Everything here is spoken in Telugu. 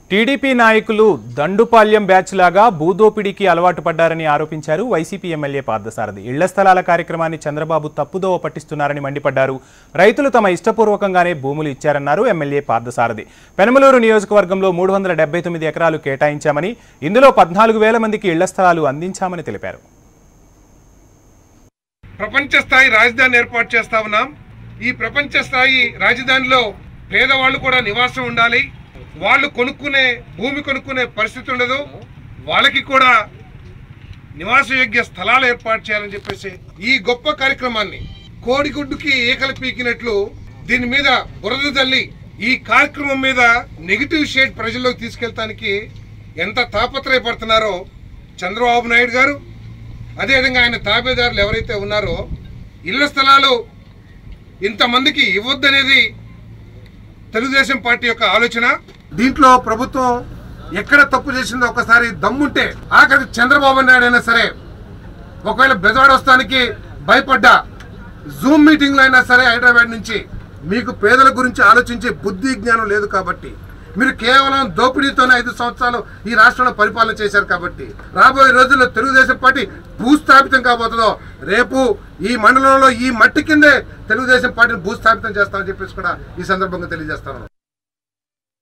టీడీపీ నాయకులు దండుపాల్యం బ్యాచ్ లాగా భూదోపిడీకి అలవాటు పడ్డారని ఆరోపించారు వైసీపీ ఎమ్మెల్యే పార్థసారథి ఇళ్ల స్థలాల కార్యక్రమాన్ని చంద్రబాబు తప్పుదోవ పట్టిస్తున్నారని మండిపడ్డారు రైతులు తమ ఇష్టపూర్వకంగానే భూములు ఇచ్చారన్నారు ఎమ్మెల్యే పార్థసారథి పెనమలూరు నియోజకవర్గంలో మూడు వందల డెబ్బై తొమ్మిది ఎకరాలు కేటాయించామని ఇందులో పద్నాలుగు వేల మందికి ఇళ్ల స్థలాలు అందించామని తెలిపారు ప్రపంచ స్థాయి రాజధాని ఏర్పాటు చేస్తా ఉన్నాం ఈ ప్రపంచ స్థాయి రాజధానిలో పేదవాళ్ళు కూడా నివాసం ఉండాలి వాళ్ళు కొనుక్కునే భూమి కొనుక్కునే పరిస్థితి ఉండదు వాళ్ళకి కూడా నివాసయోగ్య స్థలాలు ఏర్పాటు చేయాలని చెప్పేసి ఈ గొప్ప కార్యక్రమాన్ని కోడిగుడ్డుకి ఏకలు పీకినట్లు దీని మీద బురద తల్లి ఈ కార్యక్రమం మీద నెగిటివ్ షేడ్ ప్రజల్లోకి తీసుకెళ్తానికి ఎంత తాపత్రయపడుతున్నారో చంద్రబాబు నాయుడు గారు అదేవిధంగా ఆయన తాబేదారులు ఎవరైతే ఉన్నారో ఇళ్ల స్థలాలు ఇంతమందికి ఇవ్వద్దనేది తెలుగుదేశం పార్టీ యొక్క ఆలోచన దీంట్లో ప్రభుత్వం ఎక్కడ తప్పు చేసిందో ఒకసారి దమ్ముంటే ఆఖరికి చంద్రబాబు నాయుడు అయినా సరే ఒకవేళ బెజవాడ వస్తానికి భయపడ్డా జూమ్ మీటింగ్లో అయినా సరే హైదరాబాద్ నుంచి మీకు పేదల గురించి ఆలోచించే బుద్ధి జ్ఞానం లేదు కాబట్టి మీరు కేవలం దోపిడీతోనే ఐదు సంవత్సరాలు ఈ రాష్ట్రంలో పరిపాలన చేశారు కాబట్టి రాబోయే రోజుల్లో తెలుగుదేశం పార్టీ భూస్థాపితం కాబోతుందో రేపు ఈ మండలంలో ఈ మట్టి కిందే తెలుగుదేశం పార్టీని భూస్థాపితం చేస్తామని చెప్పేసి కూడా ఈ సందర్భంగా తెలియజేస్తాను